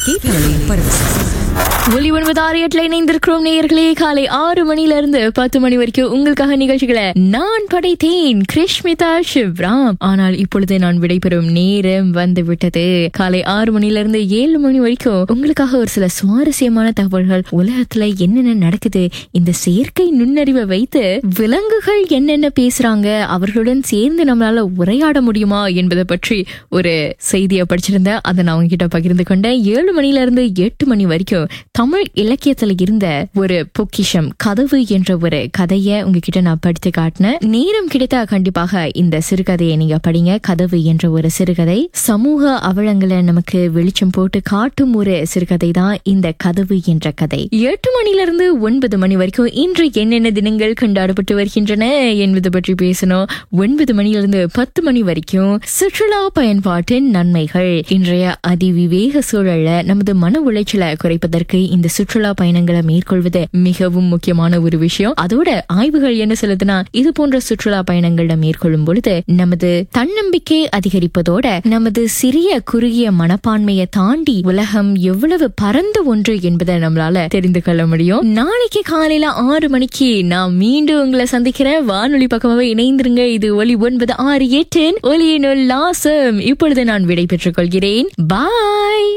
கேட்டாலே பரவசம் ஒலி ஒன்பது ஆறு எட்டுல இணைந்திருக்கிறோம் நேயர்களே காலை ஆறு மணில இருந்து பத்து மணி வரைக்கும் உங்களுக்காக நிகழ்ச்சிகளை நான் படைத்தேன் கிருஷ்மிதா சிவ்ராம் ஆனால் இப்பொழுது நான் விடைபெறும் நேரம் வந்து விட்டது காலை ஆறு மணில இருந்து ஏழு மணி வரைக்கும் உங்களுக்காக ஒரு சில சுவாரஸ்யமான தகவல்கள் உலகத்துல என்னென்ன நடக்குது இந்த செயற்கை நுண்ணறிவை வைத்து விலங்குகள் என்னென்ன பேசுறாங்க அவர்களுடன் சேர்ந்து நம்மளால உரையாட முடியுமா என்பதை பற்றி ஒரு செய்தியை படிச்சிருந்தேன் அதை நான் உங்ககிட்ட பகிர்ந்து கொண்டேன் ஏழு மணில இருந்து எட்டு மணி வரைக்கும் தமிழ் இலக்கியத்துல இருந்த ஒரு பொக்கிஷம் கதவு என்ற ஒரு கதையை உங்ககிட்ட நான் படித்து காட்டினேன் நேரம் கிடைத்தா கண்டிப்பாக இந்த சிறுகதையை நீங்க படிங்க கதவு என்ற ஒரு சிறுகதை சமூக அவலங்களை நமக்கு வெளிச்சம் போட்டு காட்டும் ஒரு சிறுகதை தான் இந்த கதவு என்ற கதை எட்டு மணில இருந்து ஒன்பது மணி வரைக்கும் இன்று என்னென்ன தினங்கள் கொண்டாடப்பட்டு வருகின்றன என்பது பற்றி பேசணும் ஒன்பது மணியிலிருந்து பத்து மணி வரைக்கும் சுற்றுலா பயன்பாட்டின் நன்மைகள் இன்றைய அதிவிவேக சூழல்ல நமது மன உளைச்சலை குறைப்பதற்கு இந்த சுற்றுலா பயணங்களை மேற்கொள்வது மிகவும் முக்கியமான ஒரு விஷயம் அதோட ஆய்வுகள் என்ன சொல்லுதுன்னா இது போன்ற சுற்றுலா பயணங்களை மேற்கொள்ளும் பொழுது நமது தன்னம்பிக்கை அதிகரிப்பதோட நமது சிறிய குறுகிய மனப்பான்மையை தாண்டி உலகம் எவ்வளவு பரந்த ஒன்று என்பதை நம்மளால தெரிந்து கொள்ள முடியும் நாளைக்கு காலையில ஆறு மணிக்கு நான் மீண்டும் உங்களை சந்திக்கிறேன் வானொலி பக்கமாவே இணைந்திருங்க இது ஒலி ஒன்பது ஆறு எட்டு ஒலியினுள் லாசம் இப்பொழுது நான் விடை பெற்றுக் கொள்கிறேன் பாய்